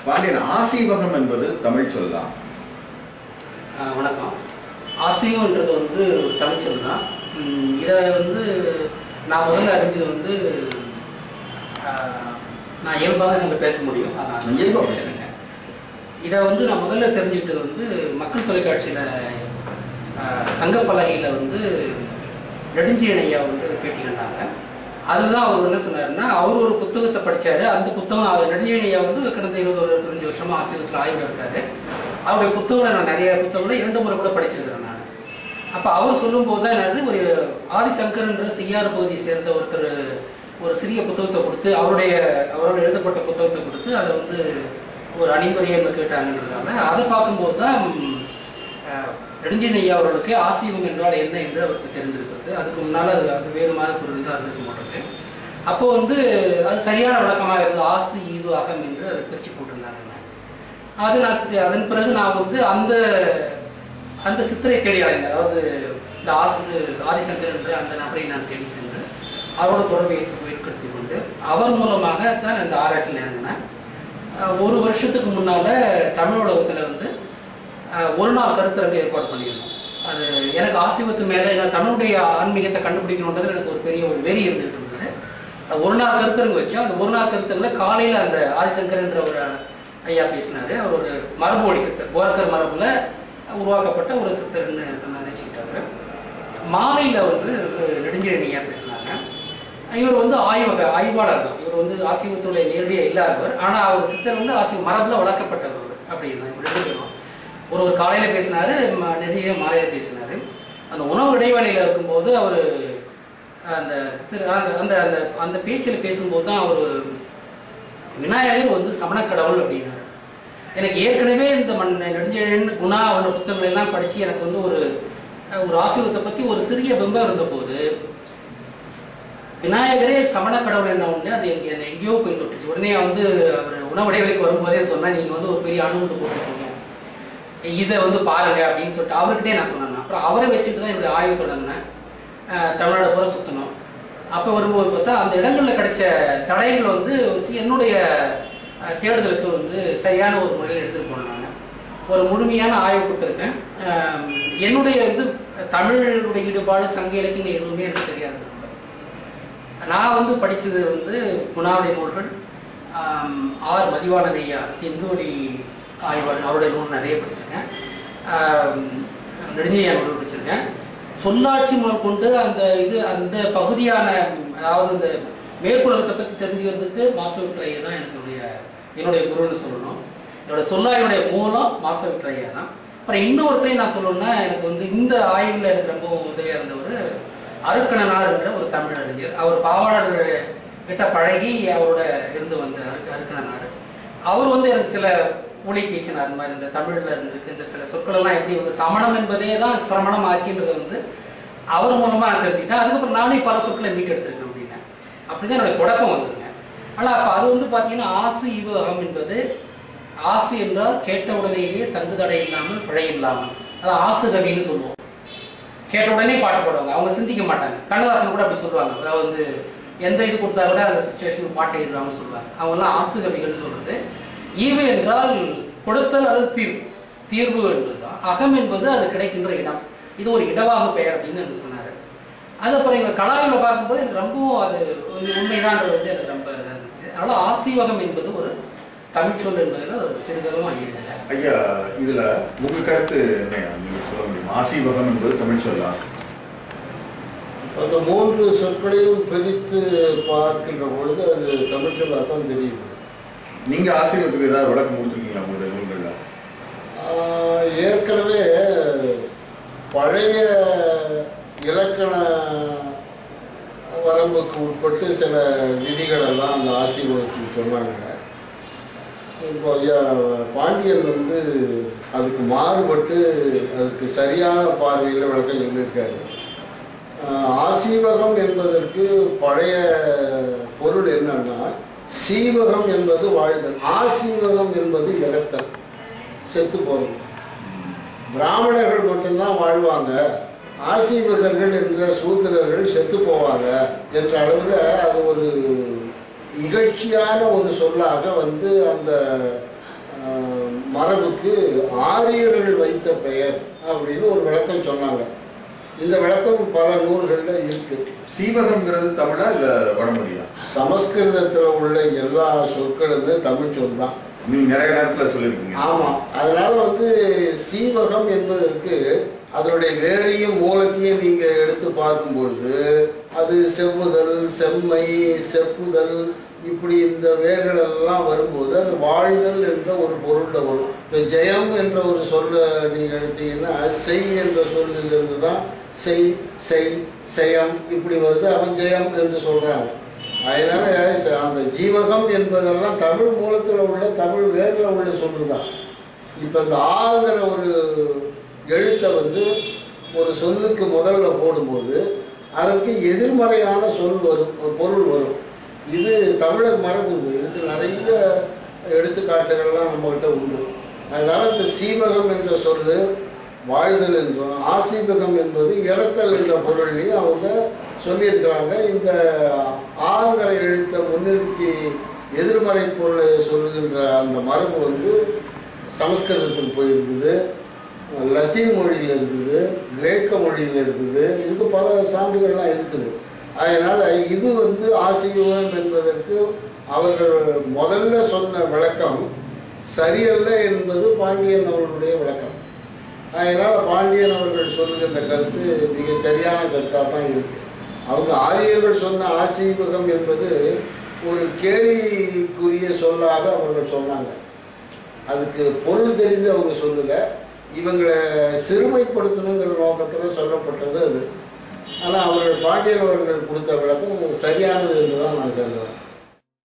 பாண்டியன் ஆசீவகம் என்பது தமிழ் சொல்லா ஆஹ் வணக்கம் ஆசியோன்றது வந்து ஒரு தமிழ் சொல் தான் உம் இதை வந்து நான் முதல்ல அறிஞ்சது வந்து ஆஹ் நான் இயல்பாக நீங்கள் பேச முடியும் அதான் இயல்பா பேசுறேங்க இதை வந்து நான் முதல்ல தெரிஞ்சுக்கிட்டது வந்து மக்கள் தொலைக்காட்சியில் சங்கப்பலகையில் வந்து நெடுஞ்செழியன் ஐயா வந்து பேட்டி கண்டாங்க அதுதான் அவர் என்ன சொன்னாருன்னா அவர் ஒரு புத்தகத்தை படிச்சாரு அந்த புத்தகம் அவர் நெடுஞ்செழியன் ஐயா வந்து கடந்த இருபது ஒரு இருபத்தஞ்சு வருஷமா ஆசிரியத்தில் ஆய்வு இருக்காரு அவருடைய புத்தகங்களை நான் நிறைய புத்தகங்களை இரண்டு முறை கூட படிச்சிருக்கிறேன் நான் அப்போ அவர் சொல்லும்போது தான் என்னது ஒரு ஆதிசங்கர்ன்ற செய்யாறு பகுதியை சேர்ந்த ஒருத்தர் ஒரு சிறிய புத்தகத்தை கொடுத்து அவருடைய அவரோட எழுதப்பட்ட புத்தகத்தை கொடுத்து அதை வந்து ஒரு அணிமுறையை கேட்டாங்கன்றதுனால அதை பார்க்கும்போது தான் அஹ், நெடுஞ்செழியன் ஐயா அவர்களுக்கு ஆசீவம் என்றால் என்ன என்று அவருக்கு தெரிந்திருக்கிறது அதுக்கு முன்னால் அது அது வேறு மாதிரி பொருள் தான் இருந்திருக்க மாட்டேங்குது அப்போ வந்து அது சரியான விளக்கமாக இருந்தது ஆசி ஈது அகம் என்று அதை பிரித்து போட்டிருந்தாங்க அது நான் தெ- அதன் பிறகு நான் வந்து அந்த அந்த சித்தரை தேடி அடைந்தேன் அதாவது இந்த ஆதி ஆதிசங்கர் என்ற அந்த நபரை நான் தேடி சென்று அவரோட தொடர்பை ஏற்ப- ஏற்படுத்தி கொண்டு அவர் மூலமாக தான் இந்த ஆராய்ச்சியில் இறங்கினேன் அஹ் ஒரு வருஷத்துக்கு முன்னால் தமிழ் உலகத்தில் வந்து அஹ், ஒரு நாள் கருத்தரங்கு ஏற்பாடு பண்ணியிருந்தோம் அது எனக்கு ஆசிவத்து மேலே நான் தமிழுடைய ஆன்மீகத்தை கண்டுபிடிக்கணுன்றது எனக்கு ஒரு பெரிய ஒரு வெறி இருந்துட்டு இருந்தது அஹ் ஒரு நாள் கருத்தரங்கு வச்சோம் அந்த ஒரு நாள் கருத்தரங்குல காலையில் அந்த ஆதிசங்கர்ன்ற ஒரு ஐயா பேசினாரு அவர் ஒரு மரபுவழி சித்தர் போர்க்கர் மரபுல உருவாக்கப்பட்ட ஒரு சித்தர்னு தன்னை நினைச்சுக்கிட்டாரு மாலையில் வந்து அஹ், நெடுஞ்செழியன் ஐயா பேசினாங்க இவர் வந்து ஆய்வக ஆய்வாளர் தான் இவர் வந்து ஆசிவத்துடைய நேரடியாக இல்லாதவர் ஆனால் அவர் சித்தர் வந்து ஆசி மரபில் வளர்க்கப்பட்டவர் அப்படின்னு இவர் ரெண்டு பேரும் ஒரு ஒரு காலையில் பேசினாரு ம- நிறைய மாலையில் பேசினாரு அந்த உணவு இடைவேளையில் இருக்கும்போது அவர் அந்த சித்தர் அந்த அந்த அந்த அந்த பேச்சில் பேசும்போது தான் அவர் விநாயகர் வந்து சமணக்கடவுள் அப்படின்னாரு எனக்கு ஏற்கனவே இந்த மண் நெடுஞ்செழியன் குணா அவரோட புத்தகங்கள் எல்லாம் படித்து எனக்கு வந்து ஒரு அஹ், ஒரு ஆசிரியத்தை பற்றி ஒரு சிறிய பிம்பம் இருந்தபோது விநாயகரே சமண கடவுள் என்ன உடனே அது எங்க என்னை எங்கேயோ போய் தொட்டுச்சு உடனே வந்து அவர் உணவு இடைவெளிக்கு வரும்போதே சொன்னா நீங்க வந்து ஒரு பெரிய அணுகுண்டு போட்டுருக்கீங்க இதை வந்து பாருங்க அப்படின்னு சொல்லிட்டு அவர்கிட்டே நான் சொன்னேன் அப்புறம் அவரை வச்சுட்டு தான் என்னுடைய ஆய்வு தொடங்கினேன் அஹ், தமிழ்நாடு பூரா சுற்றணும் அப்போ வரும்போது பார்த்தா அந்த இடங்களில் கிடைச்ச தடயங்கள் வந்து வச்சு என்னுடைய அஹ், தேடுதலுக்கு வந்து சரியான ஒரு முறையில் எடுத்துகிட்டு போனேன் நான் ஒரு முழுமையான ஆய்வு கொடுத்துருக்கேன் அஹ், என்னுடைய வந்து தமிழுடைய ஈடுபாடு சங்க இலக்கியம் எதுவுமே எனக்கு தெரியாது நான் வந்து படித்தது வந்து குணாவுடைய நூல்கள் ஆம், ஆர் மதிவாணன் ஐயா செந்தோடி ஆய்வாளர் அவருடைய நூல் நிறைய படிச்சிருக்கேன் ஆம், நெடுஞ்செழியா நூல் படிச்சிருக்கேன் சொல்லாட்சி முதல் கொண்டு அந்த இது அந்த பகுதியான அதாவது இந்த மேற்குலகத்தை பற்றி தெரிஞ்சுக்கிறதுக்கு மாசவிட்ரையா தான் என்னுடைய என்னுடைய குருன்னு சொல்லணும் என்னோட சொல்லாயுடைய மூலம் மாசவிட்ரையா தான் அப்புறம் இன்னொருத்தரையும் நான் சொல்லணும்னா எனக்கு வந்து இந்த ஆய்வில் எனக்கு ரொம்ப உதவியாக இருந்தவர் அருக்கணனார் என்ற ஒரு தமிழ் அறிஞர் அவர் பாவாளர் கிட்ட பழகி அவரோட இருந்து வந்த அருக்கு அருக்கணனார் அவர் வந்து எனக்கு சில மொழி பேச்சினார் அந்த மாதிரி இந்த தமிழில் இருந்திருக்கு இந்த சில சொற்களெல்லாம் எப்படி வந்து சமணம் என்பதே தான் சிரமணம் ஆச்சுன்றது வந்து அவர் மூலமாக நான் தெரிஞ்சுக்கிட்டேன் அதுக்கப்புறம் நானே பல சொற்களை மீட்டெடுத்திருக்கேன் அப்படின்னேன் அப்படிதான் என்னோட தொடக்கம் வந்ததுங்க ஆனால் அப்போ அது வந்து பார்த்தீங்கன்னா ஆசு இவு அகம் என்பது ஆசு என்றால் கேட்ட உடனேயே தங்கு தடை இல்லாமல் பிழை இல்லாமல் அது ஆசு கவின்னு சொல்லுவோம் கேட்ட உடனே பாட்டு பாடுவாங்க அவங்க சிந்திக்க மாட்டாங்க கண்ணதாசன் கூட அப்படி சொல்லுவாங்க அதாவது வந்து எந்த இது கொடுத்தா கூட அந்த சுச்சுவேஷனுக்கு பாட்டு எழுதுறாங்கன்னு சொல்லுவாங்க அவங்கெல்லாம் ஆசு கவிகள்னு சொல்றது ஈவு என்றால் கொடுத்தல் அது தீர்வு தீர்வு என்பதுதான் அகம் என்பது அது கிடைக்கின்ற இடம் இது ஒரு இடவாக பெயர் அப்படின்னு எனக்கு சொன்னாரு அது அப்புறம் எங்கள் கலாவில் பார்க்கும்போது எனக்கு ரொம்பவும் அது இது உண்மைதான்றது வந்து எனக்கு ரொம்ப இதாக இருந்துச்சு அதனால ஆசீவகம் என்பது ஒரு தமிழ் சொல் என்பதில் ஒரு சிறிதளவும் ஐயமில்லை ஐயா இதுல உங்க கருத்து என்ன நீங்க சொல்ல முடியுமா ஆசீவகம் என்பது தமிழ் சொல்லா அந்த மூன்று சொற்களையும் பிரித்து பார்க்கின்ற பொழுது அது தமிழ் சொல்லாக தான் தெரியுது நீங்க ஆசீர்வத்துக்கு ஏதாவது விளக்கம் கொடுத்துருக்கீங்களா உங்களுடைய நூல்கள்ல ஆஹ் ஏற்கனவே பழைய இலக்கண வரம்புக்கு உட்பட்டு சில விதிகள் எல்லாம் அந்த ஆசீர்வாதத்துக்கு சொன்னாங்க இப்போ ஐயா பாண்டியன் வந்து அதுக்கு மாறுபட்டு அதுக்கு சரியான பார்வையில் விளக்கம் சொல்லியிருக்காரு ஆஹ் ஆசீவகம் என்பதற்கு பழைய பொருள் என்னன்னா சீவகம் என்பது வாழ்தல் ஆசீவகம் என்பது இழத்தல் செத்து போகிறது பிராமணர்கள் மட்டும்தான் வாழ்வாங்க ஆசீவகர்கள் என்ற சூத்திரர்கள் செத்து போவாங்க என்ற அளவில் அது ஒரு இகழ்ச்சியான ஒரு சொல்லாக வந்து அந்த மரபுக்கு ஆரியர்கள் வைத்த பெயர் அப்படின்னு ஒரு விளக்கம் சொன்னாங்க இந்த விளக்கம் பல நூல்களில் இருக்கு சீவகம்ங்கிறது தமிழா இல்ல வடமொழியா சமஸ்கிருதத்தில் உள்ள எல்லா சொற்களுமே தமிழ் சொல் தான் நீங்க நிறைய நேரத்துல சொல்லியிருக்கீங்க ஆமாம் அதனால வந்து சீவகம் என்பதற்கு அதனுடைய வேரையும் மூலத்தையும் நீங்க எடுத்து பார்க்கும்பொழுது அது செவ்வுதல் செம்மை செப்புதல் இப்படி இந்த வேர்கள் எல்லாம் வரும்போது அது வாழ்தல் என்ற ஒரு பொருள்ல வரும் இப்போ ஜெயம் என்ற ஒரு சொல்ல நீங்க எடுத்தீங்கன்னா செய் என்ற சொல்லிலிருந்து தான் செய் செய் செயம் இப்படி வருது அவன் ஜெயம் என்று சொல்றாங்க அதனால ச- அந்த ஜீவகம் என்பதெல்லாம் தமிழ் மூலத்தில் உள்ள தமிழ் வேரில் உள்ள சொல்லுதான் இப்போ இந்த ஆங்கிற ஒரு எழுத்தை வந்து ஒரு சொல்லுக்கு முதல்ல போடும்போது அதற்கு எதிர்மறையான சொல் வரும் பொருள் வரும் இது தமிழர் மரபு இது இதுக்கு நிறைய எடுத்துக்காட்டுகள்லாம் நம்மகிட்ட உண்டு அதனால இந்த சீவகம் என்ற சொல்லு வாழ்தல் என்றும் ஆசீபகம் என்பது இறத்தல் என்ற பொருளையும் அவங்க சொல்லியிருக்கிறாங்க இந்த ஆங்கிற எழுத்தை முன்னிறுத்தி எதிர்மறை பொருளை சொல்லுகின்ற அந்த மரபு வந்து சமஸ்கிருதத்துக்கு போயிருக்குது லத்தீன் மொழியில் இருக்குது கிரேக்க மொழியில் இருக்குது இதுக்கு பல சான்றுகள்லாம் இருக்குது அதனால் இது வந்து ஆசீவகம் என்பதற்கு அவர்கள் முதல்ல சொன்ன விளக்கம் சரியல்ல என்பது பாண்டியன் அவர்களுடைய விளக்கம் அதனால் பாண்டியன் அவர்கள் சொல்லுகின்ற கருத்து மிக சரியான கருத்தாக தான் இருக்கு அவங்க ஆரியர்கள் சொன்ன ஆசீவகம் என்பது ஒரு கேள்விக்குரிய சொல்லாக அவர்கள் சொன்னாங்க அதுக்கு பொருள் தெரிந்து அவங்க சொல்லல இவங்களை சிறுமைப்படுத்தணுங்கிற நோக்கத்தில் சொல்லப்பட்டது அது ஆனால் அவர்கள் பாண்டியன் அவர்கள் கொடுத்த விளக்கம் சரியானது என்று தான் நான் கருதுகிறேன்